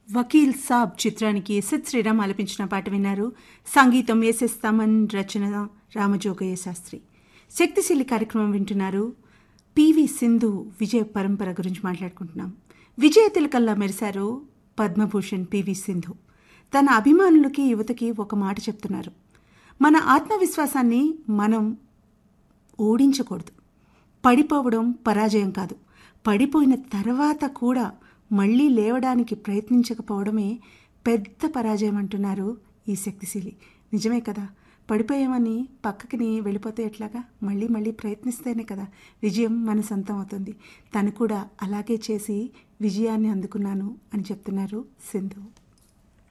వకీల్ సాబ్ చిత్రానికి ఎస్ఎస్ శ్రీరామ్ ఆలపించిన పాట విన్నారు సంగీతం ఎస్ఎస్ తమన్ రచన రామజోగయ్య శాస్త్రి శక్తిశీలి కార్యక్రమం వింటున్నారు పివి సింధు విజయ పరంపర గురించి మాట్లాడుకుంటున్నాం విజయ తిలకల్లా మెరిశారు పద్మభూషణ్ పివి సింధు తన అభిమానులకి యువతకి ఒక మాట చెప్తున్నారు మన ఆత్మవిశ్వాసాన్ని మనం ఓడించకూడదు పడిపోవడం పరాజయం కాదు పడిపోయిన తర్వాత కూడా మళ్ళీ లేవడానికి ప్రయత్నించకపోవడమే పెద్ద పరాజయం అంటున్నారు ఈ శక్తిశీలి నిజమే కదా పడిపోయామని పక్కకి వెళ్ళిపోతే ఎట్లాగా మళ్ళీ మళ్ళీ ప్రయత్నిస్తేనే కదా విజయం మన సొంతం అవుతుంది తను కూడా అలాగే చేసి విజయాన్ని అందుకున్నాను అని చెప్తున్నారు సింధు